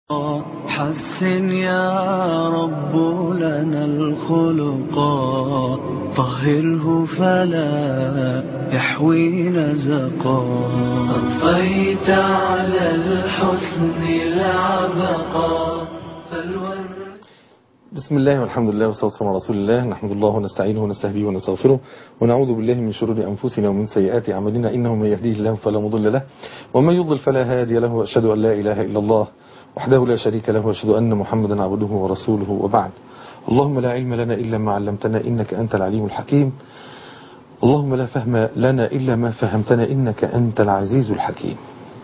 حسن يا رب لنا الخلقا طهره فلا يحوي نزقا أضفيت على الحسن العبقا فالورد بسم الله والحمد لله والصلاة والسلام على رسول الله نحمد الله ونستعينه ونستهديه ونستغفره ونعوذ بالله من شرور أنفسنا ومن سيئات أعمالنا إنه من يهديه الله فلا مضل له ومن يضل فلا هادي له وأشهد أن لا إله إلا الله وحده لا شريك له وأشهد أن محمدا عبده ورسوله وبعد اللهم لا علم لنا إلا ما علمتنا إنك أنت العليم الحكيم اللهم لا فهم لنا إلا ما فهمتنا إنك أنت العزيز الحكيم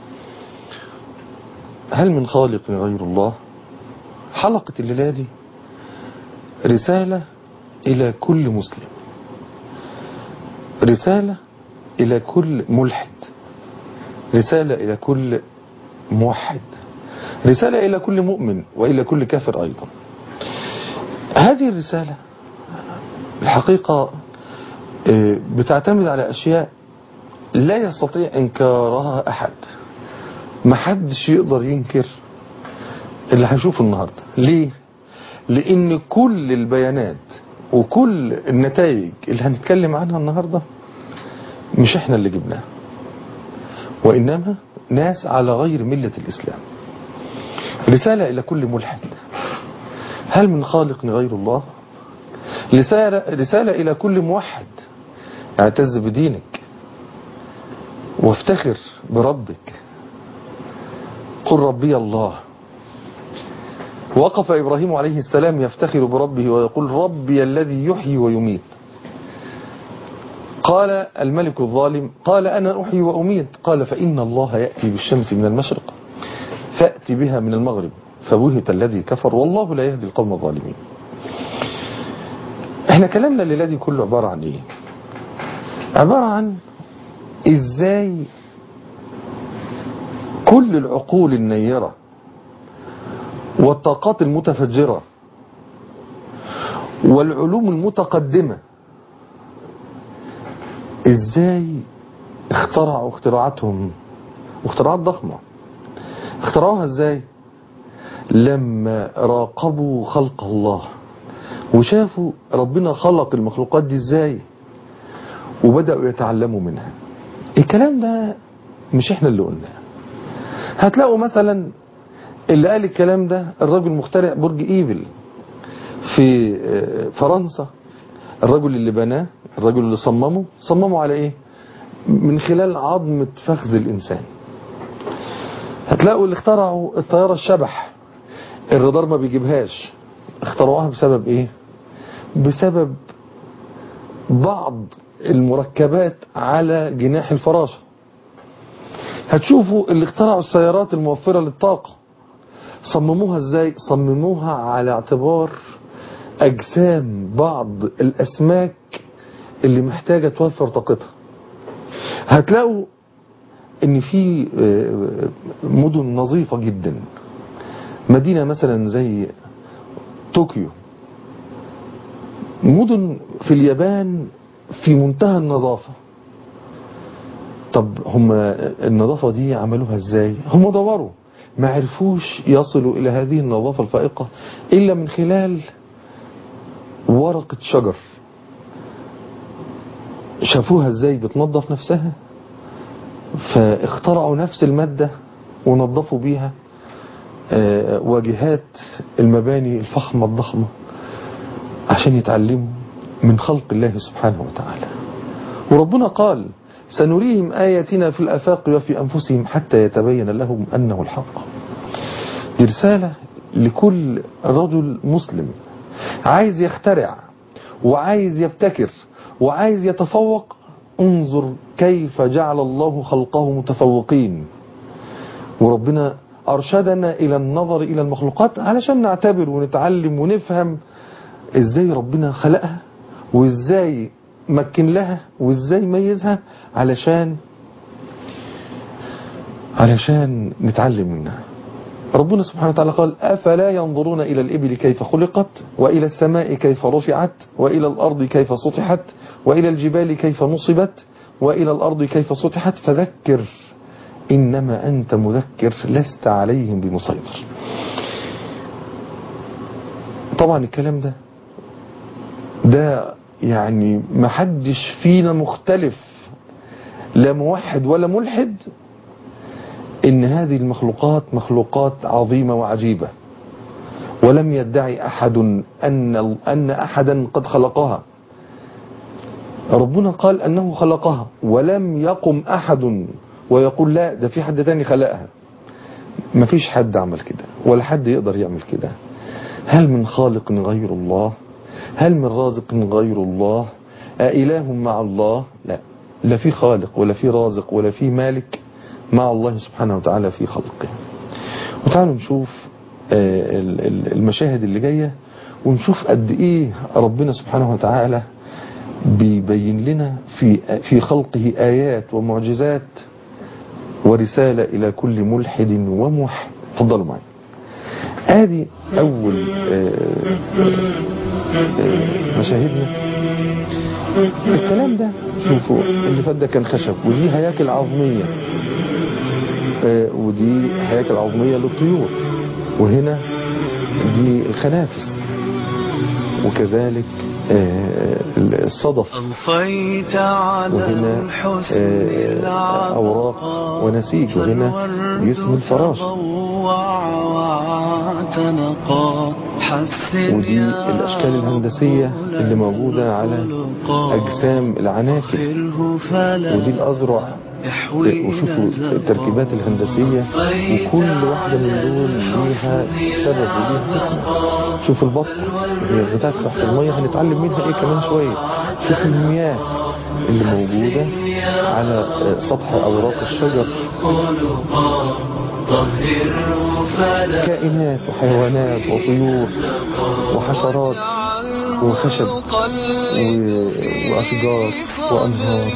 هل من خالق غير الله حلقة الليلة دي رسالة إلى كل مسلم رسالة إلى كل ملحد رسالة إلى كل موحد رسالة إلى كل مؤمن وإلى كل كافر أيضا هذه الرسالة الحقيقة بتعتمد على أشياء لا يستطيع إنكارها أحد ما حدش يقدر ينكر اللي هنشوفه النهاردة ليه؟ لأن كل البيانات وكل النتائج اللي هنتكلم عنها النهاردة مش احنا اللي جبناها وإنما ناس على غير ملة الإسلام رسالة إلى كل ملحد هل من خالق غير الله رسالة, رسالة إلى كل موحد اعتز بدينك وافتخر بربك قل ربي الله وقف إبراهيم عليه السلام يفتخر بربه ويقول ربي الذي يحيي ويميت قال الملك الظالم قال أنا أحيي وأميت قال فإن الله يأتي بالشمس من المشرق فأتي بها من المغرب فبهت الذي كفر والله لا يهدي القوم الظالمين احنا كلامنا الليلة دي كله عبارة عن ايه عبارة عن ازاي كل العقول النيرة والطاقات المتفجرة والعلوم المتقدمة ازاي اخترعوا اختراعاتهم واختراعات ضخمة اخترعوها ازاي لما راقبوا خلق الله وشافوا ربنا خلق المخلوقات دي ازاي وبدأوا يتعلموا منها الكلام ده مش احنا اللي قلناه هتلاقوا مثلا اللي قال الكلام ده الرجل مخترع برج ايفل في فرنسا الرجل اللي بناه الرجل اللي صممه صممه على ايه من خلال عظمة فخذ الانسان هتلاقوا اللي اخترعوا الطيارة الشبح الرادار ما بيجيبهاش اخترعوها بسبب ايه بسبب بعض المركبات على جناح الفراشة هتشوفوا اللي اخترعوا السيارات الموفرة للطاقة صمموها ازاي صمموها على اعتبار اجسام بعض الاسماك اللي محتاجة توفر طاقتها هتلاقوا ان في مدن نظيفة جدا مدينة مثلا زي طوكيو مدن في اليابان في منتهى النظافة طب هم النظافة دي عملوها ازاي هم دوروا ما عرفوش يصلوا الى هذه النظافة الفائقة الا من خلال ورقة شجر شافوها ازاي بتنظف نفسها فاخترعوا نفس المادة ونظفوا بيها واجهات المباني الفخمة الضخمة عشان يتعلموا من خلق الله سبحانه وتعالى وربنا قال سنريهم آياتنا في الأفاق وفي أنفسهم حتى يتبين لهم أنه الحق دي رسالة لكل رجل مسلم عايز يخترع وعايز يبتكر وعايز يتفوق انظر كيف جعل الله خلقه متفوقين وربنا أرشدنا إلى النظر إلى المخلوقات علشان نعتبر ونتعلم ونفهم إزاي ربنا خلقها وإزاي مكن لها وإزاي ميزها علشان علشان نتعلم منها ربنا سبحانه وتعالى قال أفلا ينظرون إلى الإبل كيف خلقت وإلى السماء كيف رفعت وإلى الأرض كيف سطحت وإلى الجبال كيف نصبت وإلى الأرض كيف سطحت فذكر إنما أنت مذكر لست عليهم بمسيطر طبعا الكلام ده ده يعني محدش فينا مختلف لا موحد ولا ملحد ان هذه المخلوقات مخلوقات عظيمة وعجيبة ولم يدعي احد ان ان احدا قد خلقها ربنا قال انه خلقها ولم يقم احد ويقول لا ده في حد تاني خلقها مفيش حد عمل كده ولا حد يقدر يعمل كده هل من خالق غير الله هل من رازق غير الله أإله مع الله لا لا في خالق ولا في رازق ولا في مالك مع الله سبحانه وتعالى في خلقه وتعالوا نشوف المشاهد اللي جاية ونشوف قد ايه ربنا سبحانه وتعالى بيبين لنا في في خلقه آيات ومعجزات ورسالة إلى كل ملحد وموحد تفضلوا معي ادي اول مشاهدنا الكلام ده شوفوا اللي فات ده كان خشب ودي هياكل عظمية ودي هياكل عظمية للطيور وهنا دي الخنافس وكذلك الصدف وهنا أوراق ونسيج وهنا جسم الفراش ودي الأشكال الهندسية اللي موجودة على أجسام العناكب ودي الأذرع وشوفوا التركيبات الهندسية وكل واحدة من دول ليها سبب وليها حكمة شوف البطة وهي بتسبح في المية هنتعلم منها ايه كمان شوية شوف المياه اللي موجودة على سطح أوراق الشجر كائنات وحيوانات وطيور وحشرات وخشب وأشجار وأنهار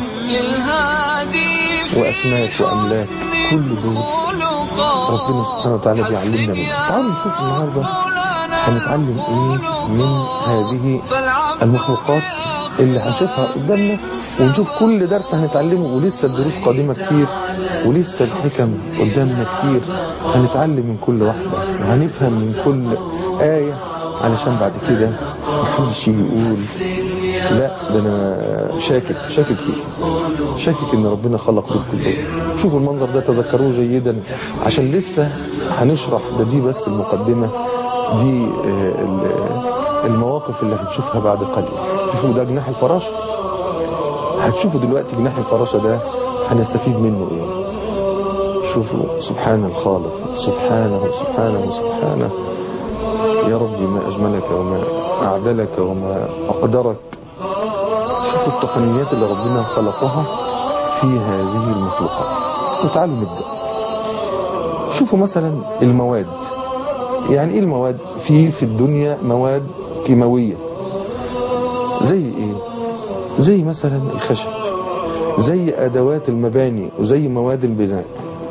وأسماك وأملاك كل دول ربنا سبحانه وتعالى بيعلمنا منه تعالوا نشوف النهاردة هنتعلم ايه من هذه المخلوقات اللي هنشوفها قدامنا ونشوف كل درس هنتعلمه ولسه الدروس قادمة كتير ولسه الحكم قدامنا كتير هنتعلم من كل واحدة وهنفهم من كل آية علشان بعد كده محدش يقول لا ده انا شاكك شاكك فيه شاكك ان ربنا خلق دول كلهم شوفوا المنظر ده تذكروه جيدا عشان لسه هنشرح ده دي بس المقدمة دي المواقف اللي هنشوفها بعد قليل شوفوا ده جناح الفراشة هتشوفوا دلوقتي جناح الفراشة ده هنستفيد منه ايه شوفوا سبحان الخالق سبحانه سبحانه سبحانه يا ربي ما أجملك وما أعدلك وما أقدرك شوفوا التقنيات اللي ربنا خلقها في هذه المخلوقات وتعالوا نبدأ شوفوا مثلا المواد يعني ايه المواد في في الدنيا مواد كيماوية زي ايه زي مثلا الخشب زي ادوات المباني وزي مواد البناء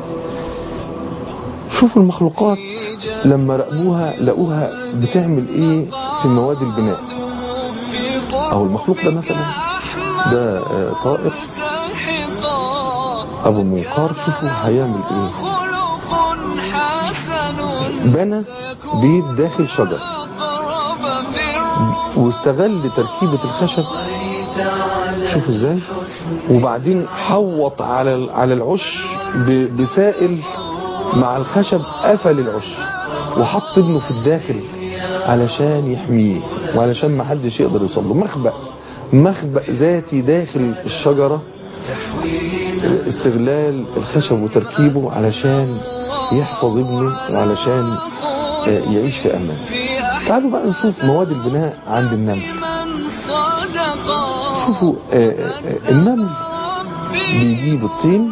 شوفوا المخلوقات لما رأبوها لقوها بتعمل ايه في مواد البناء او المخلوق ده مثلا ده طائر ابو منقار شوفوا هيعمل ايه بنى بيت داخل شجر واستغل تركيبة الخشب شوفوا ازاي وبعدين حوط على على العش بسائل مع الخشب قفل العش وحط ابنه في الداخل علشان يحميه وعلشان ما حدش يقدر يوصل له مخبأ مخبأ ذاتي داخل الشجرة استغلال الخشب وتركيبه علشان يحفظ ابنه وعلشان يعيش في أمان تعالوا بقى نشوف مواد البناء عند النمل شوفوا النمل بيجيب الطين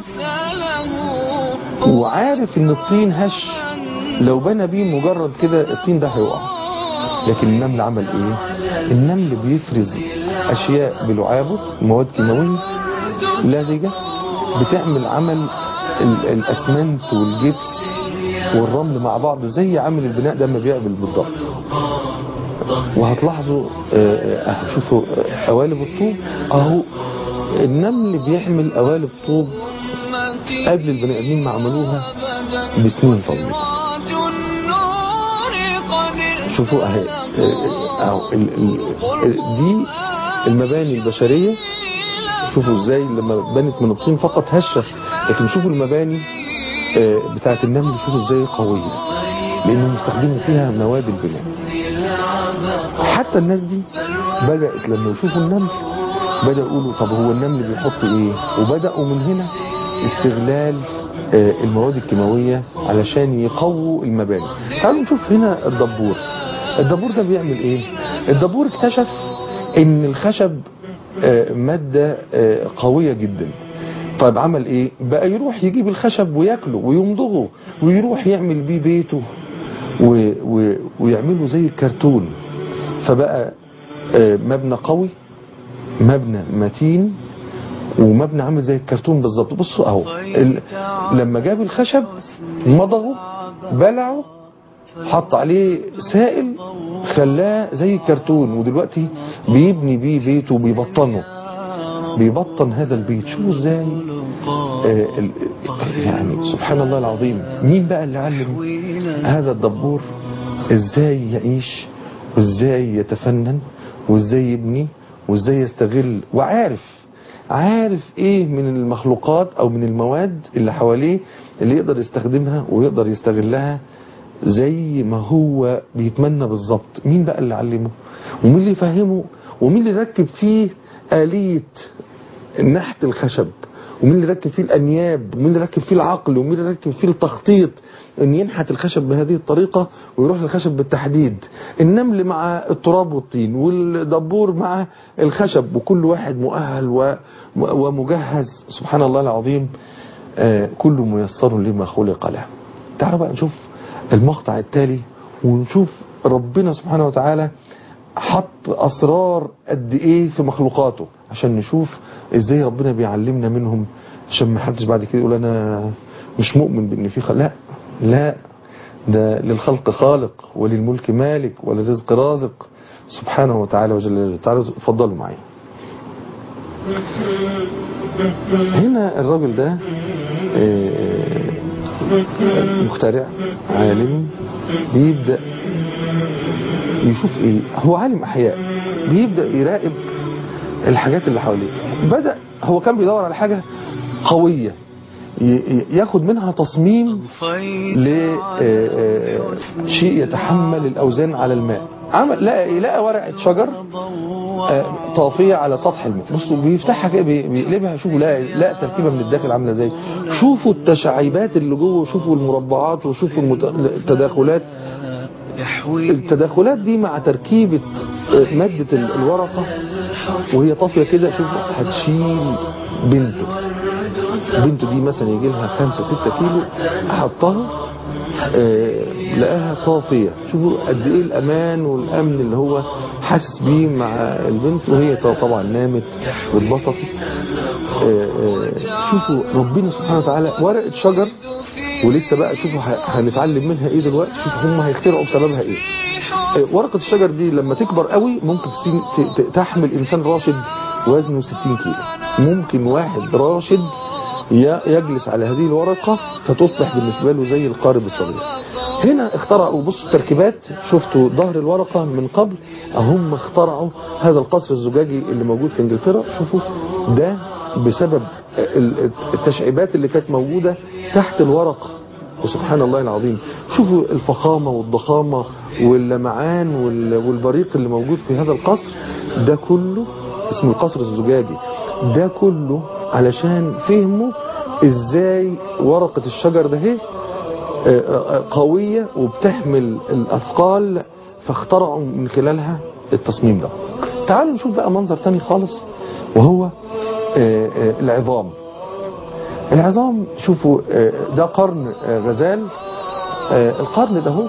وعارف ان الطين هش لو بنى بيه مجرد كده الطين ده هيقع لكن النمل عمل ايه النمل بيفرز اشياء بلعابه مواد كيماويه لزجه بتعمل عمل الاسمنت والجبس والرمل مع بعض زي عامل البناء ده ما بيعمل بالضبط وهتلاحظوا اهو شوفوا قوالب الطوب اهو النمل بيعمل قوالب طوب قبل البني ادمين ما عملوها بسنين طويله شوفوا اهي أو ال ال دي المباني البشرية شوفوا ازاي لما بنت من الطين فقط هشة لكن شوفوا المباني بتاعت النمل شوفوا ازاي قوية لانهم مستخدموا فيها مواد البناء حتى الناس دي بدأت لما يشوفوا النمل بدأوا يقولوا طب هو النمل بيحط ايه وبدأوا من هنا استغلال المواد الكيماوية علشان يقووا المباني تعالوا نشوف هنا الدبور الدبور ده بيعمل ايه الدبور اكتشف ان الخشب مادة قوية جدا طيب عمل ايه بقى يروح يجيب الخشب وياكله ويمضغه ويروح يعمل بيه بيته و و ويعمله زي الكرتون فبقى مبنى قوي مبنى متين ومبنى عامل زي الكرتون بالظبط بصوا اهو لما جاب الخشب مضغه بلعه حط عليه سائل خلاه زي الكرتون ودلوقتي بيبني بيه بيته وبيبطنه بيبطن هذا البيت شوفوا ازاي آه يعني سبحان الله العظيم مين بقى اللي علم هذا الدبور ازاي يعيش وازاي يتفنن وازاي يبني وازاي يستغل وعارف عارف ايه من المخلوقات او من المواد اللي حواليه اللي يقدر يستخدمها ويقدر يستغلها زي ما هو بيتمنى بالظبط مين بقى اللي علمه ومين اللي يفهمه ومين اللي ركب فيه آلية نحت الخشب ومين اللي ركب فيه الأنياب ومين اللي ركب فيه العقل ومين اللي ركب فيه التخطيط ان ينحت الخشب بهذه الطريقة ويروح للخشب بالتحديد النمل مع التراب والطين والدبور مع الخشب وكل واحد مؤهل ومجهز سبحان الله العظيم آه كل ميسر لما خلق له تعالوا بقى نشوف المقطع التالي ونشوف ربنا سبحانه وتعالى حط أسرار قد إيه في مخلوقاته عشان نشوف إزاي ربنا بيعلمنا منهم عشان ما حدش بعد كده يقول أنا مش مؤمن بأن في خلق لا لا ده للخلق خالق وللملك مالك وللرزق رازق سبحانه وتعالى وجل جلاله تعالوا اتفضلوا معي هنا الراجل ده مخترع عالم بيبدأ يشوف ايه هو عالم احياء بيبدأ يراقب الحاجات اللي حواليه بدأ هو كان بيدور على حاجة قوية ياخد منها تصميم لشيء يتحمل الأوزان على الماء عمل لقى لقى ورقة شجر طافية على سطح الماء بصوا بيفتحها كده بيقلبها شوفوا لقى لقى تركيبة من الداخل عاملة ازاي شوفوا التشعيبات اللي جوه وشوفوا المربعات وشوفوا التداخلات التداخلات دي مع تركيبة مادة الورقة وهي طافية كده شوف هتشيل بنته بنته دي مثلا يجي لها خمسة ستة كيلو حطها آه لقاها طافية شوفوا قد ايه الامان والامن اللي هو حاسس بيه مع البنت وهي طبعا نامت واتبسطت آه آه شوفوا ربنا سبحانه وتعالى ورقة شجر ولسه بقى شوفوا هنتعلم منها ايه دلوقتي شوفوا هم هيخترعوا بسببها ايه ورقة الشجر دي لما تكبر قوي ممكن تحمل انسان راشد وزنه 60 كيلو ممكن واحد راشد يجلس على هذه الورقة فتصبح بالنسبة له زي القارب الصغير هنا اخترعوا بصوا التركيبات شفتوا ظهر الورقة من قبل هم اخترعوا هذا القصر الزجاجي اللي موجود في انجلترا شوفوا ده بسبب التشعيبات اللي كانت موجودة تحت الورقة وسبحان الله العظيم شوفوا الفخامة والضخامة واللمعان والبريق اللي موجود في هذا القصر ده كله اسمه القصر الزجاجي ده كله علشان فهموا ازاي ورقة الشجر ده هي قوية وبتحمل الأثقال فاخترعوا من خلالها التصميم ده تعالوا نشوف بقى منظر تاني خالص وهو العظام العظام شوفوا ده قرن غزال القرن ده هو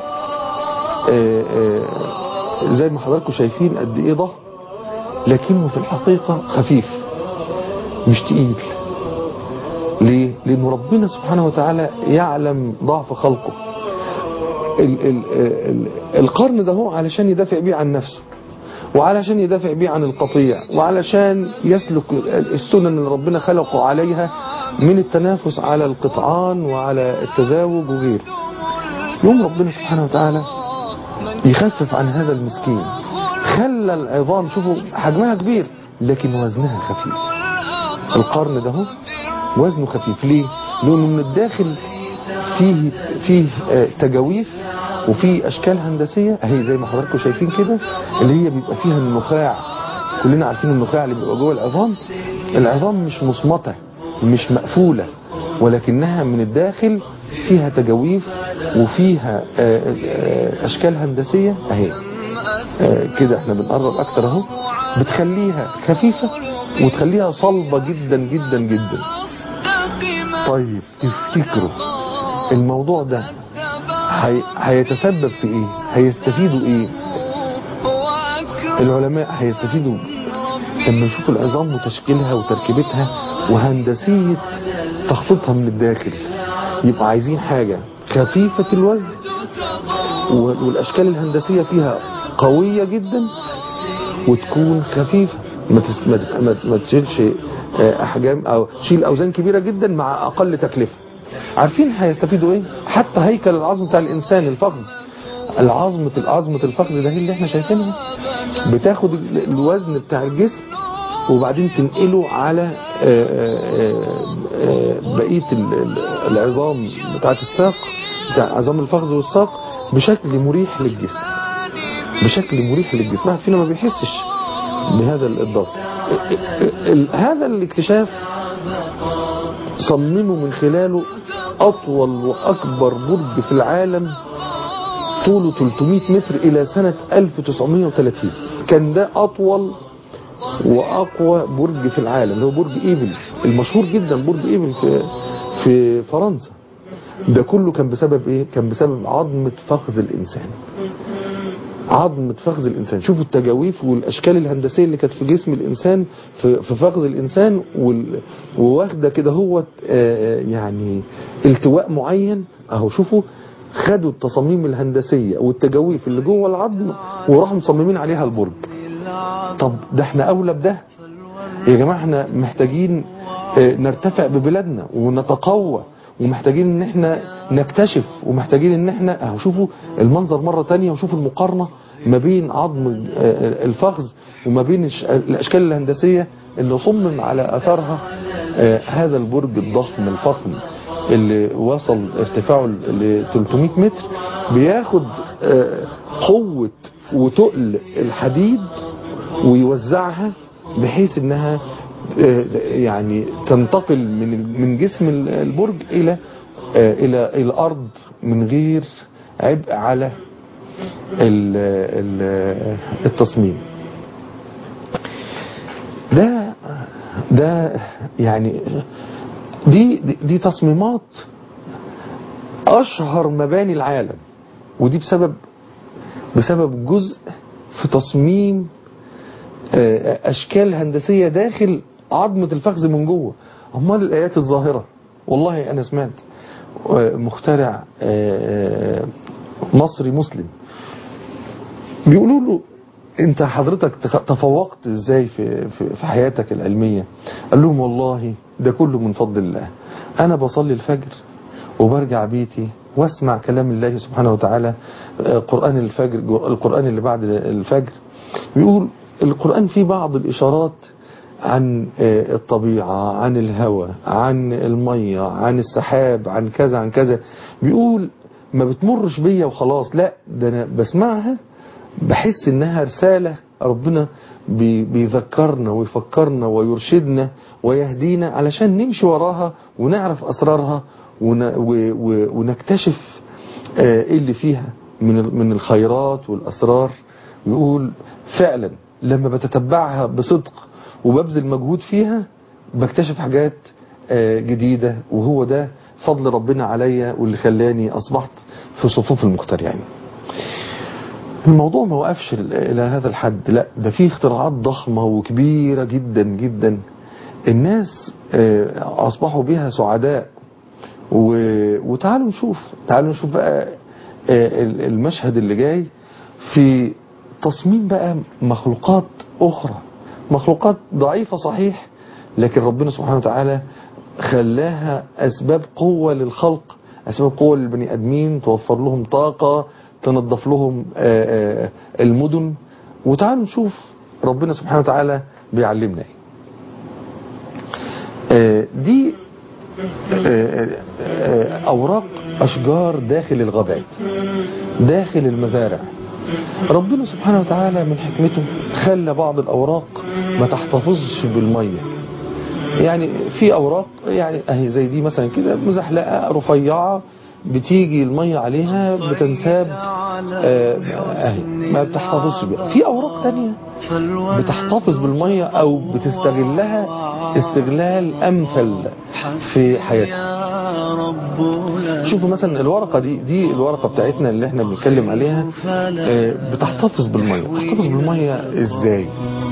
زي ما حضراتكم شايفين قد ايه ضخم لكنه في الحقيقة خفيف مش تقيل ليه؟ لأن ربنا سبحانه وتعالى يعلم ضعف خلقه ال ال ال القرن ده هو علشان يدافع بيه عن نفسه وعلشان يدافع بيه عن القطيع وعلشان يسلك السنن اللي ربنا خلقه عليها من التنافس على القطعان وعلى التزاوج وغيره يوم ربنا سبحانه وتعالى يخفف عن هذا المسكين خلى العظام شوفوا حجمها كبير لكن وزنها خفيف القرن ده هو وزنه خفيف ليه لانه من الداخل فيه فيه آه، تجاويف وفيه اشكال هندسيه اهي زي ما حضراتكم شايفين كده اللي هي بيبقى فيها النخاع كلنا عارفين النخاع اللي بيبقى جوه العظام العظام مش مصمته مش مقفوله ولكنها من الداخل فيها تجاويف وفيها آه، آه، اشكال هندسيه اهي آه، كده احنا بنقرب اكتر اهو بتخليها خفيفه وتخليها صلبه جدا جدا جدا طيب تفتكروا الموضوع ده هي... هيتسبب في ايه هيستفيدوا ايه العلماء هيستفيدوا لما يشوفوا العظام وتشكيلها وتركيبتها وهندسية تخطيطها من الداخل يبقى عايزين حاجة خفيفة الوزن وال- والأشكال الهندسية فيها قوية جدا وتكون خفيفة ما تس- ما تبقى- ما- ما تشيلش آه، أحجام أو تشيل أوزان كبيرة جدا مع أقل تكلفة عارفين هيستفيدوا إيه حتى هيكل العظم بتاع الإنسان الفخذ العظمة العظمة الفخذ ده هي اللي احنا شايفينها بتاخد ال- الوزن بتاع الجسم وبعدين تنقله على آه، آه، آه، بقية ال- ال- العظام بتاعت الساق بتاع عظام الفخذ والساق بشكل مريح للجسم بشكل مريح للجسم واحد فينا ما بيحسش بهذا الضغط ال- ال- هذا الاكتشاف صمموا من خلاله أطول وأكبر برج في العالم طوله 300 متر إلى سنة 1930 كان ده أطول وأقوى برج في العالم اللي هو برج إيفل المشهور جدا برج إيفل في في فرنسا ده كله كان بسبب إيه؟ كان بسبب عظمة فخذ الإنسان عظمة فخذ الإنسان شوفوا التجاويف والأشكال الهندسية اللي كانت في جسم الإنسان في, في فخذ الإنسان وال- وواخدة كده هو يعني التواء معين أهو شوفوا خدوا التصاميم الهندسية والتجاويف اللي جوه العظم وراحوا مصممين عليها البرج طب ده احنا أولى بده يا جماعة احنا محتاجين اه، نرتفع ببلادنا ونتقوى ومحتاجين ان احنا نكتشف ومحتاجين ان احنا اهو شوفوا المنظر مرة تانية وشوفوا المقارنة ما بين عظم اه، الفخذ وما بين الش- الاشكال الهندسية اللي صمم على اثرها اه، هذا البرج الضخم الفخم اللي وصل ارتفاعه ل 300 متر بياخد اه، قوة وتقل الحديد ويوزعها بحيث انها آه، يعني تنتقل من من جسم البرج الى آه، الى الارض من غير عبء على ال- ال- التصميم ده ده يعني دي دي- دي تصميمات اشهر مباني العالم ودي بسبب بسبب جزء في تصميم آه، اشكال هندسيه داخل عظمه الفخذ من جوه امال الايات الظاهره والله انا سمعت آه، مخترع آه، مصري مسلم بيقولوا له انت حضرتك تخ- تفوقت ازاي في, في, في حياتك العلميه قال لهم والله ده كله من فضل الله انا بصلي الفجر وبرجع بيتي واسمع كلام الله سبحانه وتعالى آه، قرآن الفجر القرآن اللي بعد الفجر بيقول القرآن فيه بعض الإشارات عن آه، الطبيعة عن الهواء عن المية عن السحاب عن كذا عن كذا بيقول ما بتمرش بيا وخلاص لا ده أنا بسمعها بحس إنها رسالة ربنا بي- بيذكرنا ويفكرنا ويرشدنا ويهدينا علشان نمشي وراها ونعرف أسرارها ون- و- و- ونكتشف آه، ايه اللي فيها من ال- من الخيرات والاسرار يقول فعلا لما بتتبعها بصدق وببذل مجهود فيها بكتشف حاجات آه، جديدة وهو ده فضل ربنا عليا واللي خلاني اصبحت في صفوف المخترعين الموضوع ما وقفش ال- الى هذا الحد لا ده فيه اختراعات ضخمة وكبيرة جدا جدا الناس آه، اصبحوا بها سعداء و... وتعالوا نشوف تعالوا نشوف بقى آه، ال- المشهد اللي جاي في تصميم بقى مخلوقات أخرى مخلوقات ضعيفة صحيح لكن ربنا سبحانه وتعالى خلاها أسباب قوة للخلق أسباب قوة للبني أدمين توفر لهم طاقة تنظف لهم آه، آه، المدن وتعالوا نشوف ربنا سبحانه وتعالى بيعلمنا ايه آه، دي آه، آه، أوراق أشجار داخل الغابات داخل المزارع ربنا سبحانه وتعالى من حكمته خلى بعض الأوراق ما تحتفظش بالمية يعني في أوراق يعني أهي زي دي مثلا كده مزحلقة رفيعة بتيجي المية عليها بتنساب آه، أهي ما بتحتفظش بيها في أوراق تانية بتحتفظ بالمية أو بتستغلها استغلال أمثل في حياتها شوفوا مثلا الورقة دي دي الورقة بتاعتنا اللي احنا بنتكلم عليها آه، بتحتفظ بالمية بتحتفظ بالمية ازاي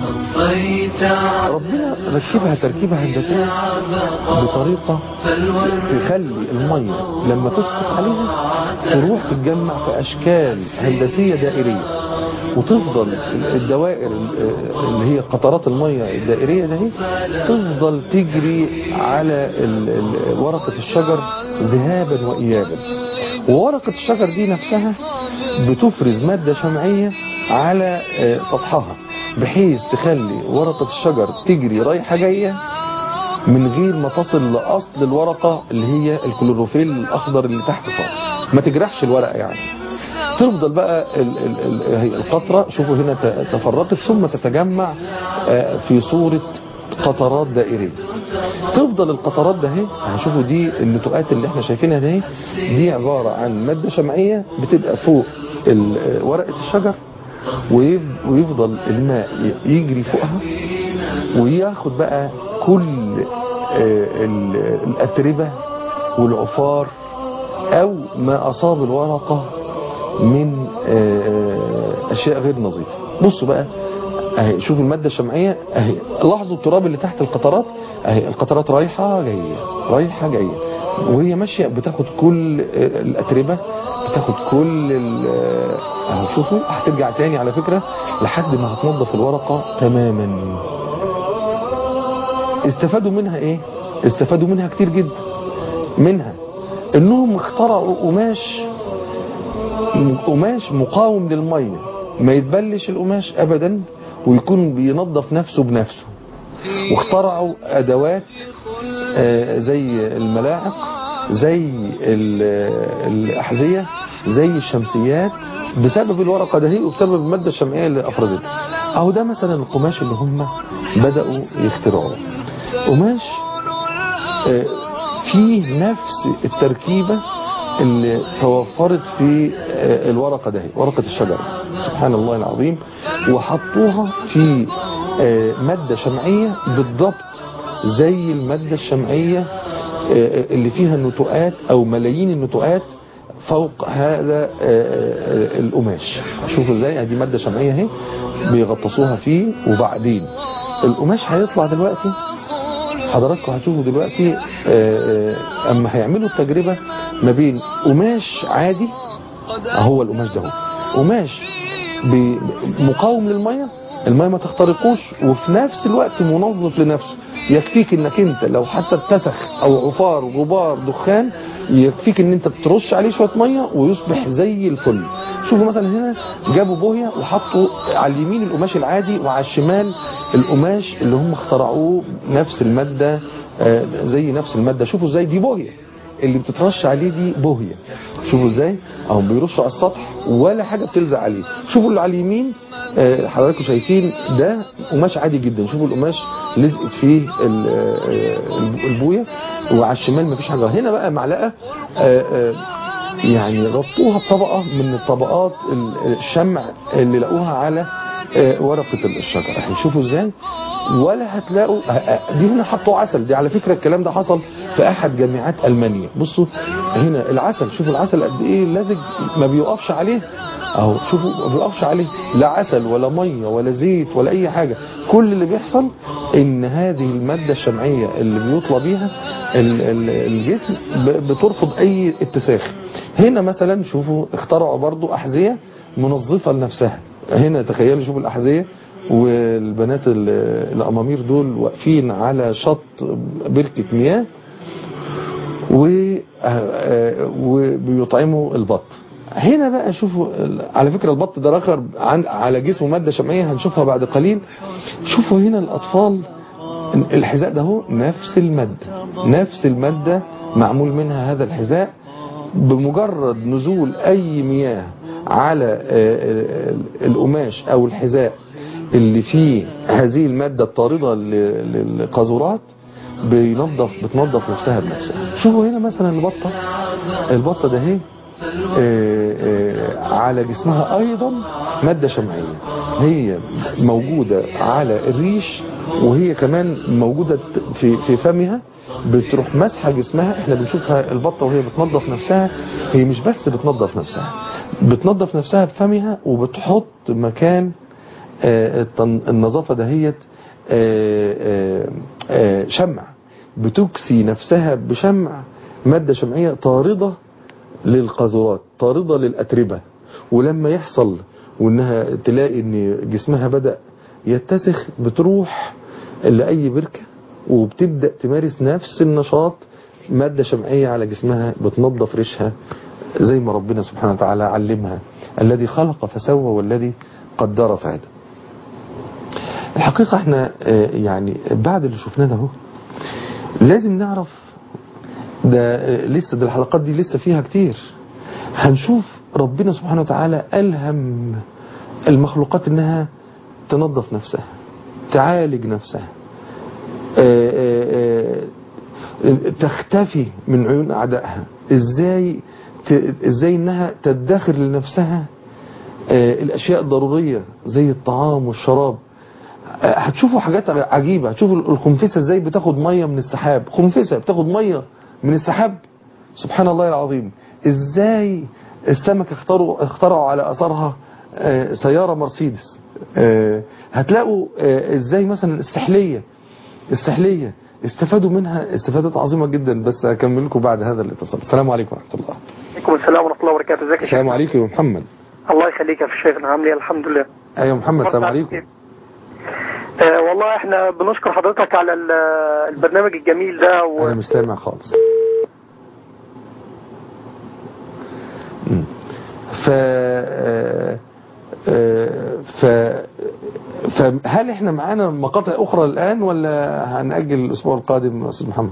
ربنا ركبها تركيبة هندسية بطريقة تخلي المية لما تسقط عليها تروح تتجمع في أشكال هندسية دائرية وتفضل الدوائر اللي هي قطرات المية الدائرية ده تفضل تجري على ال- ال- ورقة الشجر ذهابا وإيابا وورقة الشجر دي نفسها بتفرز مادة شمعية على آه، سطحها بحيث تخلي ورقة الشجر تجري رايحة جاية من غير ما تصل لأصل الورقة اللي هي الكلوروفيل الأخضر اللي تحت خالص ما تجرحش الورقة يعني تفضل بقى ال- ال- ال- هي القطرة شوفوا هنا ت- تفرقت ثم تتجمع آه، في صورة قطرات دائرية تفضل القطرات ده اهي هنشوفوا دي النتوءات اللي احنا شايفينها ده اهي دي عبارة عن مادة شمعية بتبقى فوق ال- ورقة الشجر ويف- ويفضل الماء ي- يجري فوقها وياخد بقى كل آه، ال- الأتربة والعفار أو ما أصاب الورقة من آه، أشياء غير نظيفة بصوا بقى اهي شوفوا المادة الشمعية اهي لاحظوا التراب اللي تحت القطرات اهي القطرات رايحة جاية رايحة جاية وهي ماشية بتاخد كل آه، الأتربة بتاخد كل ال- آه، اهو شوفوا هترجع تاني على فكرة لحد ما هتنظف الورقة تماما استفادوا منها ايه استفادوا منها كتير جدا منها انهم اخترعوا قماش قماش مقاوم للمية ما يتبلش القماش ابدا ويكون بينظف نفسه بنفسه واخترعوا ادوات آه، زي الملاعق زي ال- الاحذية زي الشمسيات بسبب الورقة ده وبسبب المادة الشمعية اللي افرزتها اهو ده مثلا القماش اللي هم بدأوا يخترعوه قماش آه، فيه نفس التركيبة اللي توفرت في آه، الورقة ده ورقة الشجر سبحان الله العظيم وحطوها في آه، مادة شمعية بالضبط زي المادة الشمعية آه، اللي فيها النتوءات او ملايين النتوءات فوق هذا آه، آه، القماش شوفوا ازاي ادي مادة شمعية اهي بيغطسوها فيه وبعدين القماش هيطلع دلوقتي حضراتكم هتشوفوا دلوقتي آه، آه، اما هيعملوا التجربة ما بين قماش عادي هو القماش ده هو قماش ب- مقاوم للمية المية ما تخترقوش وفي نفس الوقت منظف لنفسه يكفيك انك انت لو حتى اتسخ او عفار غبار دخان يكفيك ان انت ترش عليه شوية مية ويصبح زي الفل شوفوا مثلا هنا جابوا بوهية وحطوا على اليمين القماش العادي وعلى الشمال القماش اللي هم اخترعوه نفس المادة آه، زي نفس المادة شوفوا ازاي دي بوهية اللي بتترش عليه دي بوهية شوفوا ازاي اهو بيرشوا على السطح ولا حاجة بتلزق عليه شوفوا اللي على اليمين آه، حضراتكم شايفين ده قماش عادي جدا شوفوا القماش لزقت فيه ال- آه، البوية وعلى الشمال مفيش حاجة هنا بقى معلقة آه، آه، يعني غطوها بطبقة من الطبقات ال- الشمع اللي لقوها على آه، ورقة الشجر هيشوفوا ازاي ولا هتلاقوا آه، آه، دي هنا حطوا عسل دي على فكرة الكلام ده حصل في احد جامعات المانيا بصوا هنا العسل شوفوا العسل قد ايه لزج ما بيوقفش عليه اهو شوفوا ما بيوقفش عليه لا عسل ولا ميه ولا زيت ولا اي حاجة كل اللي بيحصل ان هذه المادة الشمعية اللي بيطلى بيها ال- ال- الجسم ب- بترفض اي اتساخ هنا مثلا شوفوا اخترعوا برضو احذية منظفة لنفسها هنا تخيلوا شوفوا الاحذية والبنات ال- الامامير دول واقفين على شط بركة مياه و- آه، آه، وبيطعموا البط هنا بقى شوفوا ال- على فكرة البط ده رخر عن على جسمه مادة شمعية هنشوفها بعد قليل شوفوا هنا الأطفال الحذاء ده هو نفس المادة نفس المادة معمول منها هذا الحذاء بمجرد نزول أي مياه على آه، آه، القماش أو الحذاء اللي فيه هذه المادة الطاردة ل- للقاذورات بينظف بتنظف نفسها بنفسها شوفوا هنا مثلا البطة البطة ده هي آه، آه، على جسمها ايضا مادة شمعية هي موجودة على الريش وهي كمان موجودة في في فمها بتروح مسحة جسمها احنا بنشوفها البطة وهي بتنظف نفسها هي مش بس بتنظف نفسها بتنظف نفسها بفمها وبتحط مكان آه، التن- النظافة دهيت آه، آه، آه، شمع بتكسي نفسها بشمع مادة شمعية طاردة للقاذورات طاردة للأتربة ولما يحصل وانها تلاقي ان جسمها بدأ يتسخ بتروح لأي بركة وبتبدأ تمارس نفس النشاط مادة شمعية على جسمها بتنظف ريشها زي ما ربنا سبحانه وتعالى علمها الذي خلق فسوى والذي قدر فهدى الحقيقة احنا آه، يعني بعد اللي شفناه ده اهو لازم نعرف ده آه، لسه ده الحلقات دي لسه فيها كتير هنشوف ربنا سبحانه وتعالى ألهم المخلوقات انها تنظف نفسها تعالج نفسها آه، آه، آه، تختفي من عيون أعدائها ازاي ت- ازاي انها تدخر لنفسها آه، الاشياء الضرورية زي الطعام والشراب آه، هتشوفوا حاجات عجيبة هتشوفوا الخنفسة ازاي بتاخد مية من السحاب خنفسة بتاخد مية من السحاب سبحان الله العظيم ازاي السمك اختاروا اخترعوا على اثرها آه، سيارة مرسيدس آه، هتلاقوا آه، ازاي مثلا السحلية السحلية استفادوا منها استفادات عظيمة جدا بس هكمل لكم بعد هذا الاتصال السلام عليكم ورحمة الله عليكم السلام ورحمة الله وبركاته ازيك يا السلام شيخ عليكم يا محمد الله يخليك يا شيخنا عامل ايه الحمد لله ايوه محمد السلام عليكم آه والله احنا بنشكر حضرتك على ال- البرنامج الجميل ده و... انا مش سامع خالص مم. ف آه، آه، ف فهل احنا معانا مقاطع اخرى الان ولا هنأجل الاسبوع القادم يا استاذ محمد